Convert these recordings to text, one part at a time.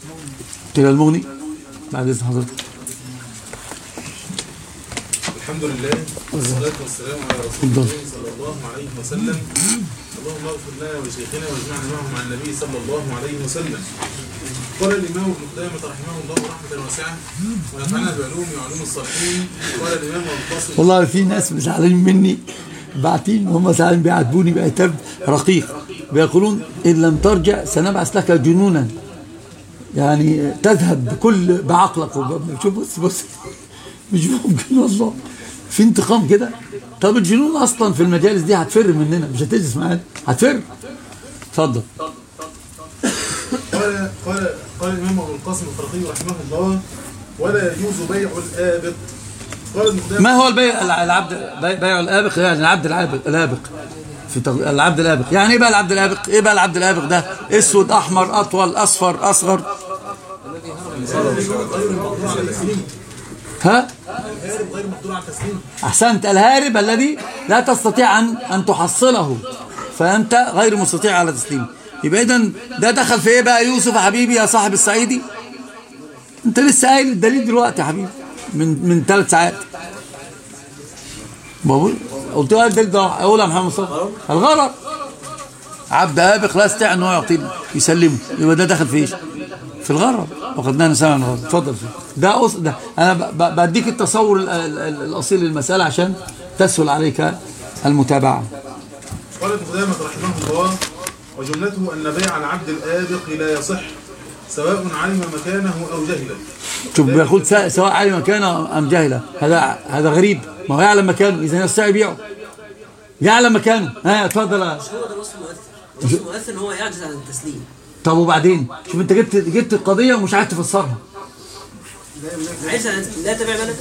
كده المغني بعد اذن حضرتك الحمد لله والصلاة والسلام على رسول الله صلى الله عليه وسلم اللهم اغفر لنا ولشيخنا واجمعنا معهم عن النبي صلى الله عليه وسلم قال الإمام ابن قدامة رحمه الله رحمة واسعة ونفعنا بعلوم وعلوم الصالحين قال الإمام أبو القاسم والله في ناس زعلانين مني باعتين هم زعلانين بيعاتبوني بعتاب رقيق بيقولون ان لم ترجع سنبعث لك جنونا يعني تذهب بكل بعقلك وب- شوف بص بص مش ممكن والله في انتقام كده طب الجنون اصلا في المجالس دي هتفر مننا مش هتجلس معانا هتفر اتفضل قال قال قال الإمام أبو القاسم الفرقي رحمه الله ولا يجوز بيع الآبق قال ابن قدامة ما هو البيع العبد بيع الابق يعني العبد العابق الابق في تغ... العبد الابق يعني ايه بقى العبد الابق ايه بقى العبد الابق ده اسود احمر اطول اصفر اصغر ها الهارب غير مقدور على التسليم احسنت الهارب الذي لا تستطيع ان ان تحصله فانت غير مستطيع على تسليمه يبقى اذا ده دخل في ايه بقى يوسف يا حبيبي يا صاحب الصعيدي انت لسه قايل الدليل دلوقتي يا حبيبي من من ثلاث ساعات بقول قلت له الدليل ده اقول يا محمد مصطفى الغرض عبد ابق لا يستطيع ان هو يعطيه يسلمه يبقى ده دخل في ايش في الغرض وقد نسمع عن الغرض اتفضل فيه. ده أص... ده انا ب... ب- بديك التصور ال... ال... ال- الاصيل للمساله عشان تسهل عليك المتابعه قال ابن قدامة رحمه الله وجملته أن بيع العبد الآبق لا يصح سواء علم مكانه أو جهله شوف بيقول سا- سواء علم مكانه ام جهله هذا هذا غريب ما هو يعلم مكانه اذا يستطيع يبيعه يعلم مكانه ها اتفضل يا- هو ده وصف المؤثر وصف المؤثر ان هو يعجز عن التسليم طب وبعدين شوف انت جبت جبت القضيه ومش عارف تفسرها عايز لا تبيع ملكا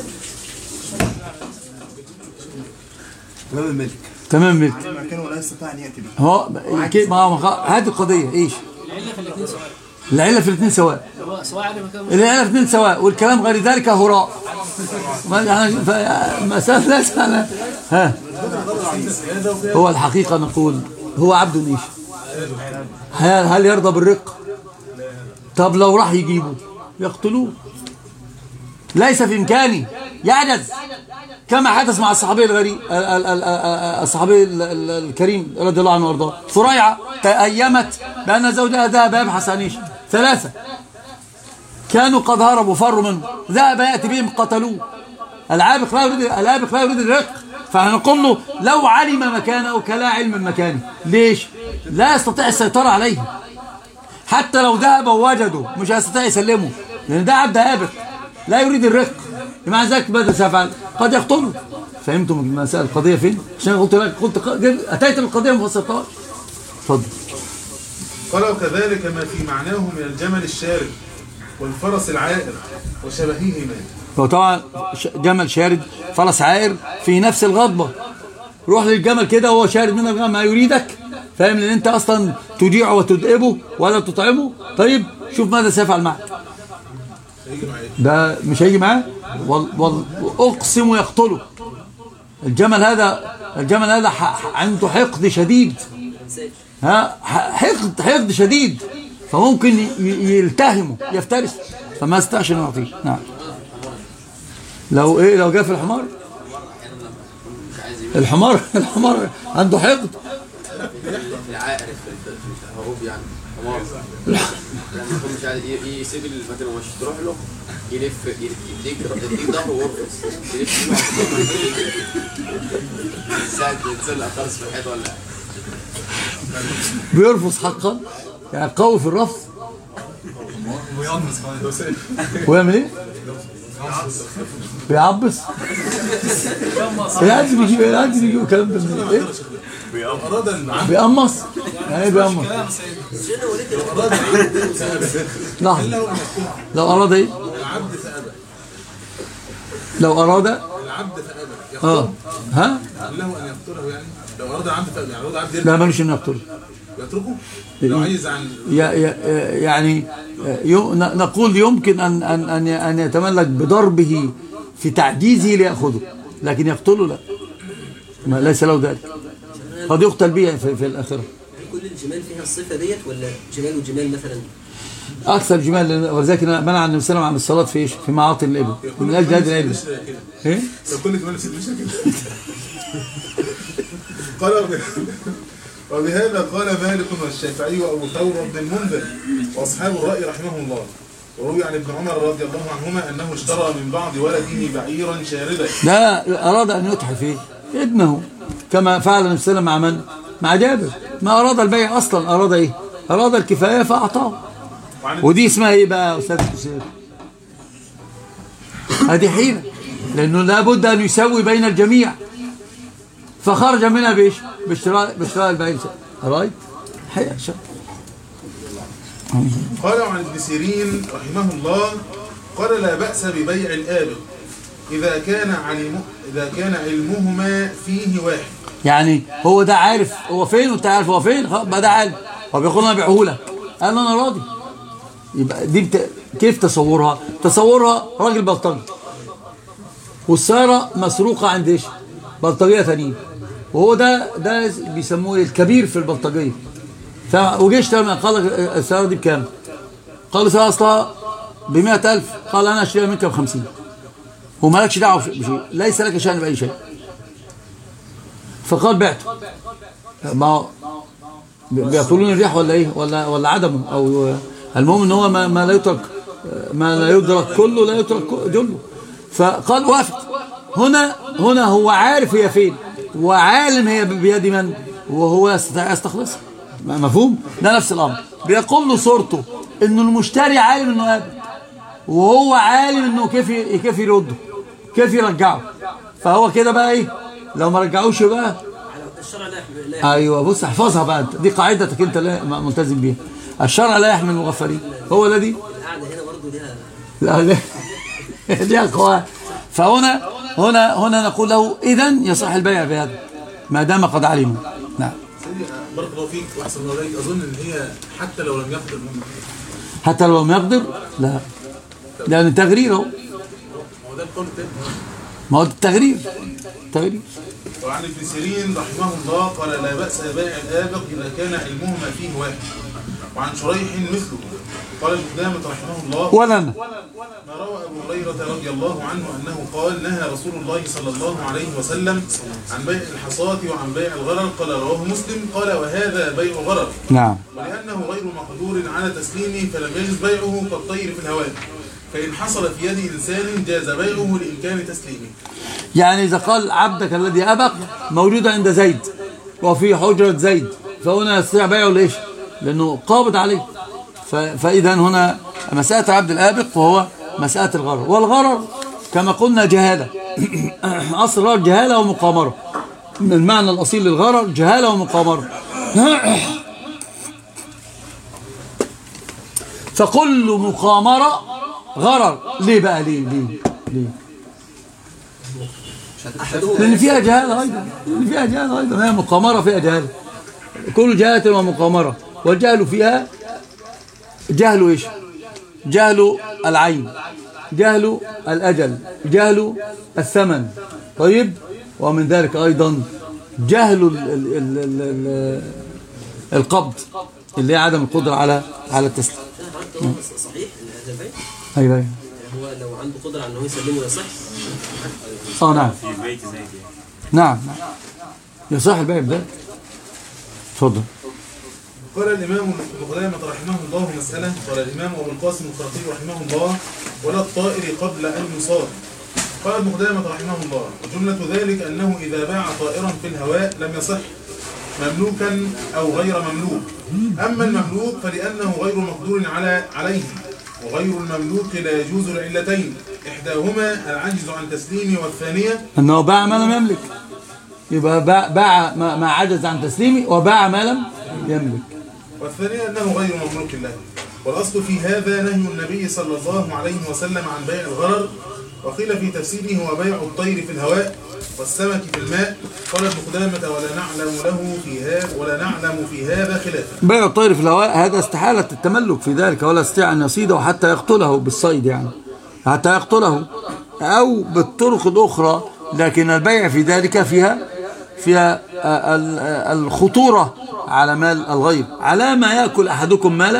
تمام الملك تمام ملك مكانه لا يستطيع ان ياتي به هو كي- ما هو هذه القضيه ايش العله في الاثنين سواء العله في الاثنين سواء هو سواء على مكان العله في الاثنين سواء والكلام غير ذلك هراء ما يعني المسألة ليس على ها هو الحقيقة نقول هو عبد ايش هل هل يرضى بالرق طب لو راح يجيبه يقتلوه ليس في إمكاني يعجز كما حدث مع الصحابي الغريب ال- ال- ال- الصحابي ال- ال- الكريم رضي الله عنه وارضاه ثريعة تأيمت بأن زوجها ذهب يبحث عن ايش ثلاثة كانوا قد هربوا فروا منه ذهب يأتي بهم قتلوه العابق لا يريد العابق لا يريد الرق فهنقول له لو علم مكانه كلا علم مكانه ليش لا يستطيع السيطرة عليه حتى لو ذهب ووجده مش هيستطيع يسلمه لأن ده عبد هابق لا يريد الرق مع ذلك ماذا سيفعل قد يقتله فهمتم المسألة القضية فين عشان قلت لك قلت أتيت بالقضية ما فسرتهاش اتفضل قال وكذلك ما في معناه من الجمل الشارد والفرس العائر وشبههما هو طبعا ش- جمل شارد فرس عائر في نفس الغضبة روح للجمل كده وهو شارد من الغم ما يريدك فاهم ان انت اصلا تجيعه وتدئبه ولا تطعمه طيب شوف ماذا سيفعل معك ده مش هيجي معاه وال وال اقسم يقتله الجمل هذا الجمل هذا ح- ح- عنده حقد شديد ها ح- حقد حقد شديد فممكن ي- ي- يلتهمه يفترس فما استعش انه يعطيه نعم لو ايه لو جاء في الحمار الحمار الحمار عنده حقد العائر هروب يعني حمار يعني يكون مش عارف ي- يسيب المكان ومش تروح له يلف يديك يديك ظهره ويرقص يلف ساعة تنزل خالص في الحيط ولا بيرفض حقا يعني قوي في الرفض ويعمل ايه؟ بيعبس العادي بيجيب العادي بيجيب الكلام ده منين؟ ايه؟ أراد العبد بيقمص يعني ايه بيقمص؟ لحظة لو أراد ايه؟ العبد فأبى لو أراد العبد فأبى اه ها؟ يقتل له أن يقتله يعني لو أراد العبد فأبى يعني أراد العبد يرجع لا مالوش انه يقتله يتركه لو عايز عن ي- ي- يعني يو- ن- نقول يمكن أن أن أن أن يتملك بضربه في تعجيزه ليأخذه لكن يقتله لا ما ليس له ذلك قد يقتل به في, في الآخرة كل الجمال فيها الصفه ديت ولا جمال وجمال مثلا اكثر جمال ولذلك منع النبي صلى الله عليه وسلم عن الصلاه في ايش في معاطي الابل من اجل هذه الابل ايه لو كل كمان نسيت مش كده قال وب- وبهذا قال مالك والشافعي وابو ثور بن المنذر واصحاب الراي رحمهم الله وروي عن ابن عمر رضي الله عنهما انه اشترى من بعض ولده بعيرا شاردا لا اراد ان يتحف ايه ابنه كما فعل النبي صلى الله عليه وسلم مع من مع جابر ما اراد البيع اصلا اراد ايه اراد الكفايه فاعطاه وعن ودي اسمها ايه بقى يا استاذ حسين هذه حيلة لانه لابد ان يسوي بين الجميع فخرج منها بايش باشتراء باشتراء البيع رايت حقيقة شر. قال عن ابن سيرين رحمه الله قال لا بأس ببيع الآبق إذا كان علم إذا كان علمهما فيه واحد يعني هو ده عارف هو فين وانت عارف هو فين خلاص بقى ده عارف هو بيقول انا بيعه لك قال له انا راضي يبقى دي بت... كيف تصورها تصورها راجل بلطجي والسياره مسروقه عند ايش بلطجيه ثانيين وهو ده ده بيسموه إيه؟ الكبير في البلطجيه ف... وجه اشترى من- قال لك السياره دي بكام قال له السياره اصلها ب 100000 قال انا اشتريها منك ب 50 ومالكش دعوه بشيء ليس لك شان باي شيء فقال بعته ما هو بيقولون الريح ولا ايه ولا ولا عدمه او المهم ان هو ما, ما لا يترك ما لا يدرك كله لا يترك جله فقال وافق هنا هنا هو عارف هي فين وعالم هي بيد من وهو يستطيع يستخلصها مفهوم ده نفس الامر بيقول له صورته انه المشتري عالم انه قابل وهو عالم انه كيف ي- كيف يرده كيف يرجعه فهو كده بقى ايه لو ما رجعوش بقى الشرع لا يحمل لا يحمل ايوه بص احفظها بقى انت دي قاعدتك انت لا ملتزم بيها الشرع لا يحمل المغفلين هو الذي القعده هنا برضه ليها لا لا دي اقوى فهنا هنا هنا نقول له اذا يصح البيع بهذا ما دام قد علموا نعم سيدي بارك الله فيك واحسن الله اليك اظن ان هي حتى لو لم يقدر منه حتى لو لم يقدر لا لان تغرير اهو هو ده القول الثاني ما هو التغرير تغرير وعن ابن سيرين رحمه الله قال لا بأس ببيع الآبق إذا كان علمهما فيه واحد وعن شريح مثله قال ابن قدامة رحمه الله ولا انا ما روى أبو هريرة رضي الله عنه أنه قال نهى رسول الله صلى الله عليه وسلم عن بيع الحصاة وعن بيع الغرر قال رواه مسلم قال وهذا بيع غرر نعم ولأنه غير مقدور على تسليمه فلم يجز بيعه كالطير في الهواء فإن حصل في يد إنسان جاز بيعه لإمكان تسليمه يعني إذا قال عبدك الذي أبق موجود عند زيد وفي حجرة زيد فهنا يستطيع بيعه ليش لأنه قابض عليه ف- فإذا هنا مسألة عبد الآبق وهو مسألة الغرر والغرر كما قلنا جهالة أصل الغرر جهالة ومقامرة من المعنى الأصيل للغرر جهالة ومقامرة فكل مقامرة غرر ليه بقى ليه ليه ليه لأن فيها جهالة أيضا لأن فيها جهالة أيضا هي مقامرة فيها جهالة كل جهالة ومقامرة والجهل فيها جهل إيش جهل العين جهل الأجل جهل الثمن طيب ومن ذلك أيضا جهل ال ال ال ال ال القبض اللي هي عدم القدرة على على التسليم حضرتك هو صحيح هذا البيع أيوة أيوة هو لو عنده قدره على انه يسلمه يصح اه نعم نعم نعم يصح البيع بذلك اتفضل قال الإمام ابن قدامة رحمه الله مسألة قال الإمام أبو القاسم الخرقي رحمه الله ولا الطائر قبل أن يصاد قال ابن قدامة رحمه الله وجملة ذلك أنه إذا باع طائرا في الهواء لم يصح مملوكا أو غير مملوك أما المملوك فلأنه غير مقدور على عليه وغير المملوك لا يجوز لعلتين إحداهما العجز عن تسليمه والثانية انه باع ما لم يملك يبقى باع, باع ما, ما عجز عن تسليمه وباع ما لم يملك والثانية أنه غير مملوك له والأصل في هذا نهي النبي صلى الله عليه وسلم عن بيع الغرر وقيل في تفسيره هو بيع الطير في الهواء والسمك في الماء قال ابن قدامة ولا نعلم له في هذا ولا نعلم في هذا خلافا بيع الطير في الهواء هذا استحالة التملك في ذلك ولا يستطيع أن يصيده حتى يقتله بالصيد يعني حتى يقتله أو بالطرق الأخرى لكن البيع في ذلك فيها فيها ال- ال- الخطورة على مال الغير على ما يأكل أحدكم مال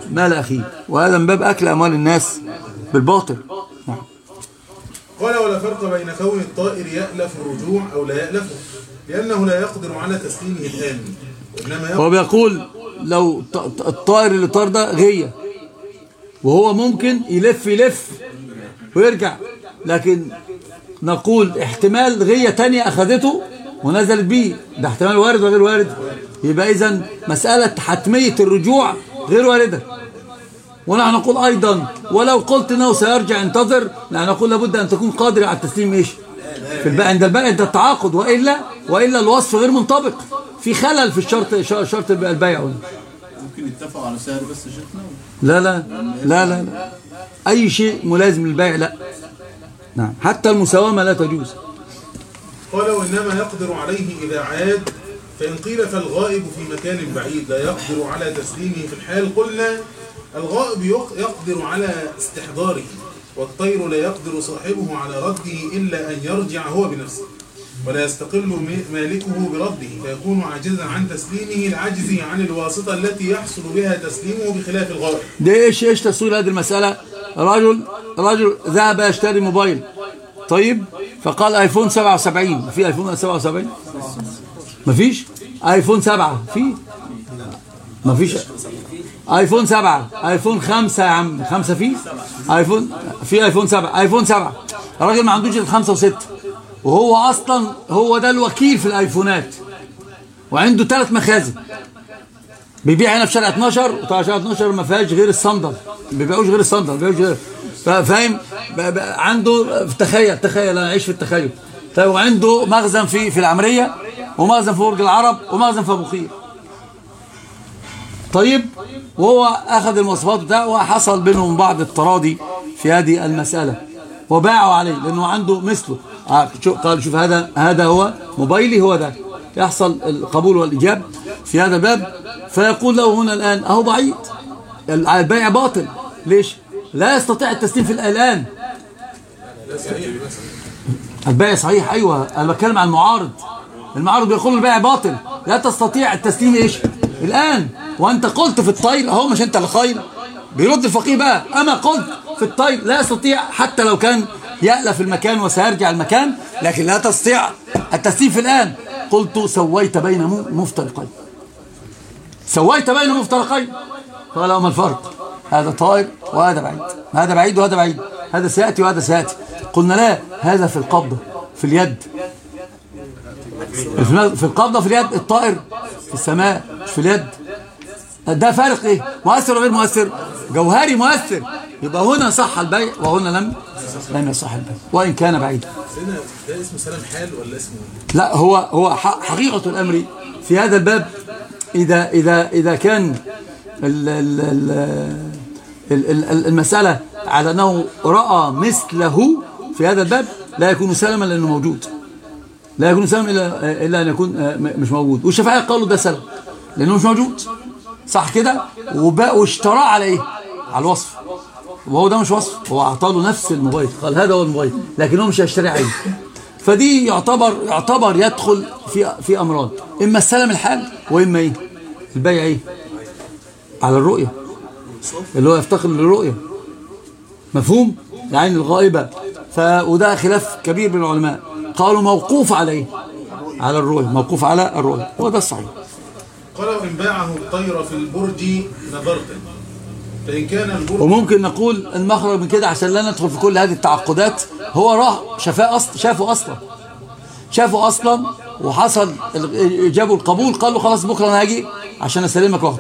مال أخيه وهذا من باب أكل أموال الناس بالباطل نعم. قال ولا فرق بين كون الطائر يألف الرجوع أو لا يألفه لأنه لا يقدر على تسليمه الآن وإنما يقدر هو بيقول لو ط- ط- الطائر اللي طار ده غية وهو ممكن يلف يلف ويرجع لكن نقول احتمال غية تانية أخذته ونزلت بيه ده احتمال وارد وغير وارد يبقى إذا مسألة حتمية الرجوع غير واردة ونحن نقول أيضا ولو قلت أنه سيرجع انتظر نحن نقول لابد أن تكون قادر على التسليم إيش في البيع عند البيع عند التعاقد وإلا وإلا الوصف غير منطبق في خلل في الشرط شرط البيع هنا. ممكن يتفقوا على سعر بس يا شيخنا لا لا لا لا لا أي شيء ملازم للبيع لا نعم حتى المساومة لا تجوز قال وإنما يقدر عليه إذا عاد فإن قيل فالغائب في مكان بعيد لا يقدر على تسليمه في الحال قلنا الغائب يق- يقدر على استحضاره والطير لا يقدر صاحبه على رده إلا أن يرجع هو بنفسه ولا يستقل م- مالكه برده فيكون عاجزا عن تسليمه لعجزه عن الواسطة التي يحصل بها تسليمه بخلاف الغائب ده ايش ايش تصوير هذه المسألة رجل رجل ذهب يشتري موبايل طيب فقال ايفون 77 في ايفون 77 مفيش ايفون 7 في مفيش ايفون 7 ايفون 5 يا عم 5 في ايفون في ايفون 7 ايفون 7 الراجل ما عندوش غير 5 و6 وهو اصلا هو ده الوكيل في الايفونات وعنده ثلاث مخازن بيبيع هنا في شارع 12 وطبعا شارع 12 ما فيهاش غير الصندل ما بيبيعوش غير الصندل ما بيبيعوش غير فا- فاهم ب- ب- عنده تخيل تخيل انا عايش في التخيل طيب وعنده مخزن في في العمريه ومخزن في برج العرب ومخزن في ابو قير طيب وهو اخذ المواصفات بتاعه وحصل بينهم بعض التراضي في هذه المساله وباعوا عليه لانه عنده مثله آه، شو- قال شوف هذا هذا هو موبايلي هو ده يحصل القبول والايجاب في هذا الباب فيقول له هنا الان اهو بعيد البيع باطل ليش لا يستطيع التسليم في الان البيع صحيح ايوه انا بتكلم عن المعارض المعارض بيقول البيع باطل لا تستطيع التسليم ايش الان وانت قلت في الطير اهو مش انت اللي قايل بيرد الفقيه بقى اما قلت في الطير لا يستطيع حتى لو كان يألف المكان وسيرجع المكان لكن لا تستطيع التسليم في الان قلت سويت بين م- مفترقين سويت بين مفترقين قال وما الفرق هذا طائر وهذا بعيد هذا بعيد وهذا بعيد هذا سيأتي وهذا سيأتي قلنا لا هذا في القبضة في اليد في القبضة في اليد الطائر في السماء مش في اليد ده فارق ايه مؤثر وغير مؤثر جوهري مؤثر يبقى هنا صح البيع وهنا لم لم يصح البيع وإن كان بعيدا هنا ده اسمه سلام حال ولا اسمه لا هو هو ح- حقيقة الأمر في هذا الباب إذا إذا إذا كان ال ال ال ال- ال- ال- المسألة على أنه رأى مثله في هذا الباب لا يكون سلما لأنه موجود لا يكون سلما إلا, إلا أن يكون آه، م- مش موجود والشفاعة قالوا ده سلم لأنه مش موجود صح كده وبقى واشتراه على إيه على الوصف وهو ده مش وصف هو أعطاه نفس الموبايل قال هذا هو الموبايل لكن هو مش هيشتري عين فدي يعتبر يعتبر يدخل في في امراض اما السلم الحال واما ايه البيع ايه على الرؤيه اللي هو يفتقر للرؤيه مفهوم العين الغائبه ف وده خلاف كبير بين العلماء قالوا موقوف على ايه على الرؤيه موقوف على الرؤيه هو ده الصحيح قال وإن باعه الطير في البرج نظرت فإن كان البرج وممكن نقول المخرج من كده عشان لا ندخل في كل هذه التعقدات هو راح شافاه أصلا شافه اصلا شافه اصلا وحصل ال- جابوا القبول قال له خلاص بكره انا هاجي عشان اسلمك واخده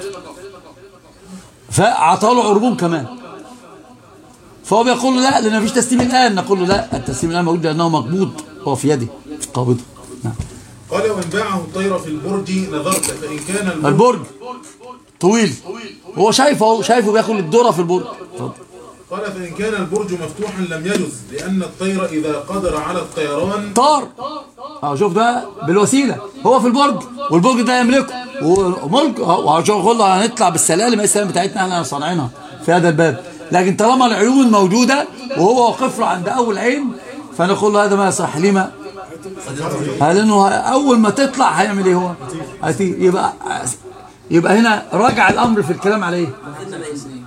فاعطاه له عربون كمان فهو بيقول له لا لان مفيش تسليم الان نقول له لا التسليم الان موجود لانه مقبوض هو في يده في قابضه نعم قال وإن باعه الطير في البرج نظرت فإن كان البرج البرج طويل هو شايفه اهو شايفه بياكل الذره في البرج اتفضل قال فإن كان البرج مفتوحا لم يجز لأن الطير إذا قدر على الطيران طار اه شوف ده بالوسيله هو في البرج والبرج ده يملكه وملك وهقول له هنطلع بالسلالم ايه السلالم بتاعتنا احنا صانعينها في هذا الباب لكن طالما العيون موجوده وهو واقف له عند اول عين فنقول له هذا ما يصح لما قال انه اول ما تطلع هيعمل ايه هو هتي- يبقى يبقى هنا راجع الامر في الكلام على ايه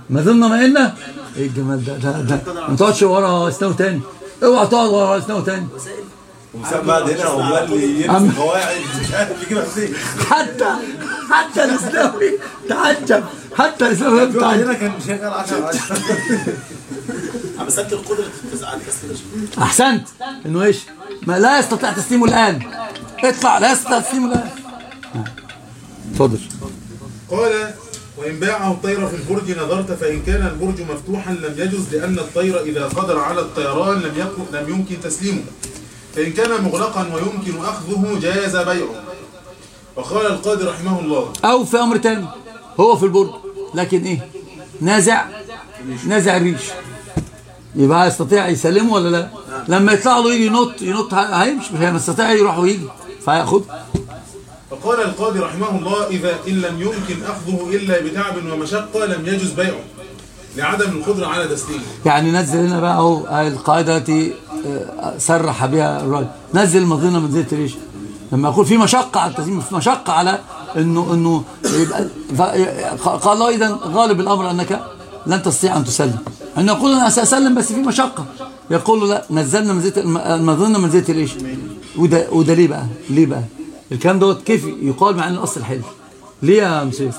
ما ضمن ما قلنا ايه الجمال ده ده ده ما تقعدش ورا اسناو تاني اوعى تقعد ورا اسناو تاني وسام بعد هنا عمال يرسم قواعد مش عارف يجيبها منين حتى حتى الاسلامي تعجب حتى الاسلامي تعجب هنا كان شغال 10 10 مسكت القدرة على التسليم احسنت انه ايش ما لا يستطيع تسليمه الان اطلع لا يستطيع تسليمه الان آه. اتفضل قال وإن باعه الطير في البرج نظرت فإن كان البرج مفتوحا لم يجز لأن الطير إذا قدر على الطيران لم يكن لم يمكن تسليمه فإن كان مغلقا ويمكن أخذه جاز بيعه وقال القاضي رحمه الله او في امر تاني هو في البرج لكن ايه نازع نازع الريش يبقى يستطيع يسلمه ولا لا لما يطلع له يجي ينط ينط هيمشي مش هيستطيع يروح ويجي فهياخد فقال القاضي رحمه الله إذا إن لم يمكن أخذه إلا بتعب ومشقة لم يجز بيعه لعدم القدرة على تسليمه يعني نزل هنا بقى اهو القاعده التي آه، سرح بها الراجل نزل المظنه من زيت الريش لما يقول في مشقه على التسليم في مشقه على انه انه يبقى ف- قال الله اذا غالب الامر انك لن تستطيع ان تسلم ان يقول انا ساسلم بس في مشقه يقول له لا نزلنا من زيت الم- المظنه من زيت الريش وده وده ليه بقى ليه بقى الكلام دوت كيف يقال مع ان الاصل حلو ليه يا مسيس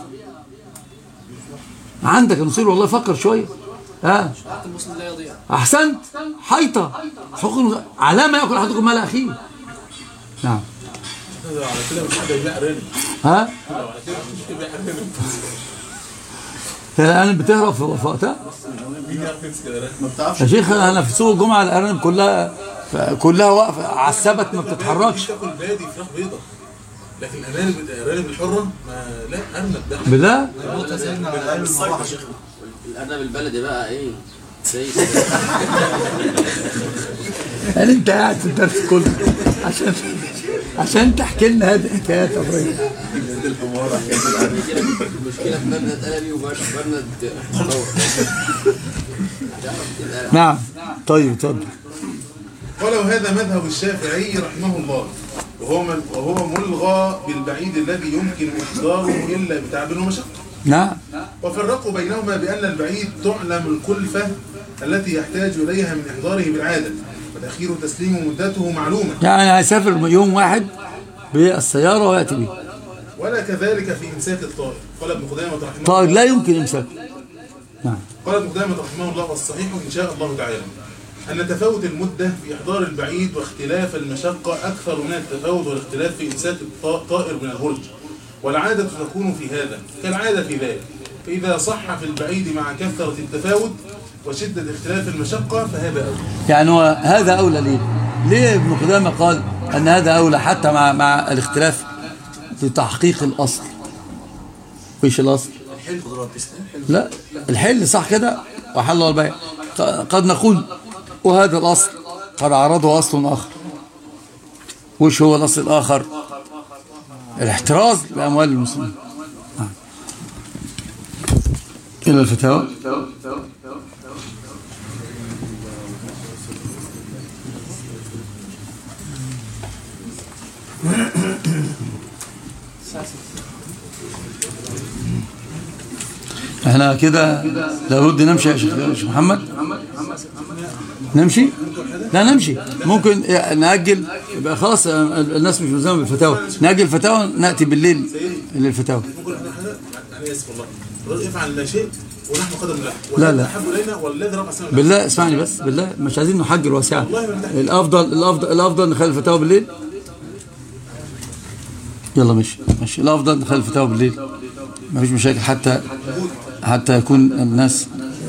عندك يا نصير والله فكر شويه ها حق المسلم لا يضيع احسنت حيطه حقوق الغ- على ما ياكل احدكم مال اخيه نعم على كده مش حد يبيع رنب ها على كده مش يبيع رنب هي الارانب بتهرب في في وقتها مين يعرف يمسك الرنب ما بتعرفش يا شيخ انا في سوق الجمعه الارانب كلها كلها واقفه على السبت ما بتتحركش تاكل بادي فراخ بيضة لكن الارانب الارانب الحرة ما لا ارنب ده بالله الارنب البلدي بقى ايه زي يعني انت قاعد في الدرس كله عشان عشان تحكي لنا هذه الحكايات يا ابراهيم المشكله في برند قلبي وبرند دور نعم طيب اتفضل قال وهذا مذهب الشافعي رحمه الله وهو من وهو ملغى بالبعيد الذي يمكن احضاره الا بتعب ومشقه نعم وفرقوا بينهما بان البعيد تعلم الكلفه التي يحتاج اليها من احضاره بالعاده وتاخير تسليم مدته معلومه يعني هيسافر يوم واحد بالسياره وياتي به ولا كذلك في امساك الطائر قال ابن قدامه رحمه طيب الله لا يمكن امساكه نعم قال ابن قدامه رحمه الله والصحيح ان شاء الله تعالى أن تفاوت المدة في إحضار البعيد واختلاف المشقة أكثر من التفاوت والاختلاف في إمساك الطائر من البرج والعادة تكون في هذا كالعادة في ذلك فإذا صح في البعيد مع كثرة التفاوت وشدة اختلاف المشقة فهذا أولى يعني هو هذا أولى ليه ليه ابن قدامة قال أن هذا أولى حتى مع مع الاختلاف في تحقيق الأصل وإيش الأصل لا الحل صح كده وحل الله البيع ق- قد نقول وهذا الأصل قد عرضه أصل آخر وش هو الأصل الآخر الاحتراز بأموال المسلمين آه. إلى الفتاوى احنا كده لابد نمشي يا شيخ يا شيخ محمد نمشي لا نمشي ممكن نأجل يبقى خلاص الناس مش ملزمه بالفتاوى نأجل الفتاوى نأتي بالليل للفتاوى نقول أنا أنا آسف والله الرجل افعل ما شئت ونحن قدم له لا، لا. أحب إلينا والذي رفع سمع بالله اسمعني بس بالله مش عايزين نحجر واسعة الافضل الافضل الافضل نخلي الفتاوى بالليل يلا ماشي ماشي الافضل نخلي الفتاوى بالليل مفيش مشاكل حتى حتى يكون الناس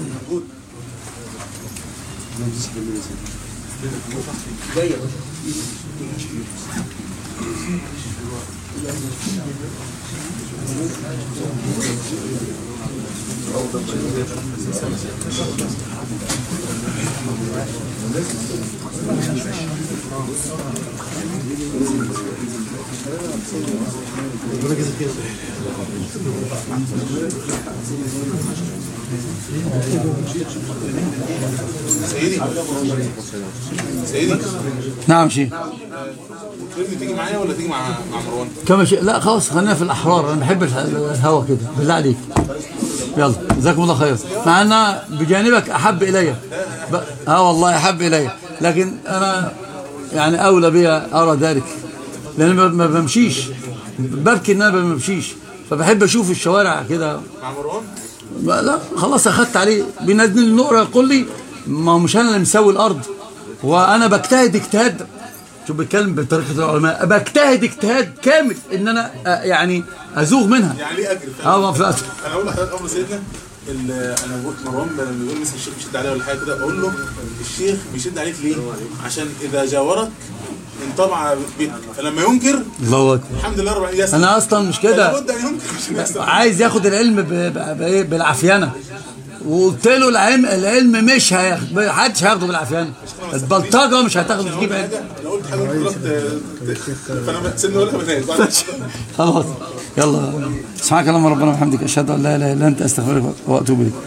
سيدي سيدي نعم شيء تريد تيجي معايا ولا تيجي مع مع مروان؟ كما شيء لا خلاص خلينا في الاحرار انا بحب الهوا كده بالله عليك يلا جزاكم الله خير مع ان بجانبك احب الي ب... اه والله احب الي لكن انا يعني اولى بي ارى ذلك لان ما ما بمشيش ببكي ان انا ما بمشيش فبحب اشوف الشوارع كده مع مروان ما- لا خلاص اخدت عليه بينزل النقره يقول لي ما هو مش انا اللي مسوي الارض وانا بجتهد اجتهاد شوف بيتكلم بطريقه العلماء بجتهد اجتهاد كامل ان انا آه، يعني ازوغ منها يعني ليه اجر اه ف- انا اقول لحضرتك امر سيدنا ال- انا بقول مروان لما بيقول مثلا الشيخ بيشد عليه ولا حاجه كده اقول له الشيخ بيشد عليك ليه؟ عشان اذا جاورك انطبع بيتك فلما ينكر الله اكبر الحمد لله رب العالمين يسلم انا اصلا مش كده لابد ان ينكر عشان يسلم عايز ياخد العلم ب- ب- بإيه؟ بالعافيانه وقلت له العلم العلم مش هياخد محدش هياخده بالعافيانه البلطجه مش هتاخده تجيب علم انا قلت حاجه قلت فانا سيبني اقولها بالناس خلاص يلا سبحانك اللهم ربنا وبحمدك اشهد ان لا اله الا انت استغفرك واتوب اليك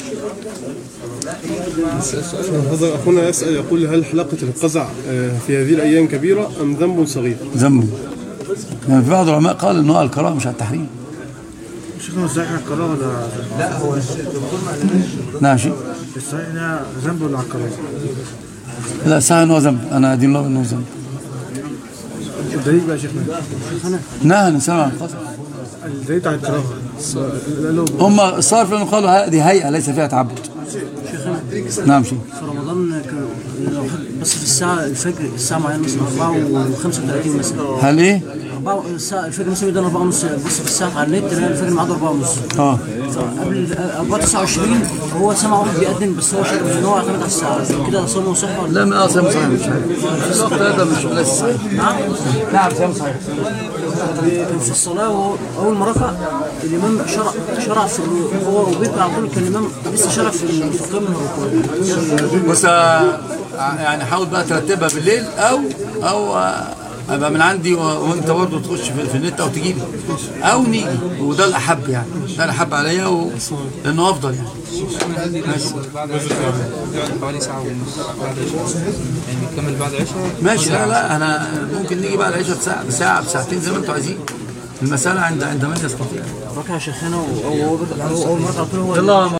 هذا أخونا يسأل يقول هل حلقة القزع آه، في هذه الأيام كبيرة أم ذنب صغير؟ ذنبه يعني في بعض العلماء قال ان هو على الكراهه مش على التحريم شيخنا الصحيح الكراهه ولا لا هو نعم شيء الصحيح ده ذنب ولا على الكراهه؟ لا صحيح ان هو ذنب انا ادين الله انه ذنب الدليل بقى يا شيخنا شيخنا نهى الانسان عن القتل الدليل بتاع الكراهه قالوا هم الصرف لانه قالوا هذه هيئه ليس فيها تعبد نعم شيء في رمضان كانوا لو حد بس في الساعه الفجر الساعه معينه مثلا 4 و35 مثلا هل ايه؟ 4 الساعه الفجر مثلا يدان 4 ونص بص في الساعه على النت تلاقي الفجر ميعاد 4 ونص اه قبل 4 29 هو سمع واحد بيقدم بس هو شايف ان هو اعتمد على الساعه كده صومه صح ولا لا ما اصلا صحيح مش عارف في الوقت هذا مش ليس صحيح نعم نعم صحيح صحيح كان في الصلاة وهو أول ما رفع الإمام شرع شرع في الركوع هو وبيبقى على طول كان الإمام لسه شرع في الفقه من الركوع بس آه، يعني حاول بقى ترتبها بالليل او او آه، ابقى من عندي و- وانت برضه تخش في, في النت او تجيب او نيجي وده الاحب يعني ده الاحب عليا و... لانه افضل يعني ماشي حوالي ساعة ونص بعد العشاء يعني نكمل بعد العشاء ماشي لا لا انا ممكن نيجي بعد العشاء بساعه بساعه بساعتين زي ما انتوا عايزين المساله عند عند من يستطيع ركع شيخنا وهو هو أول ما ركع على طول هو الله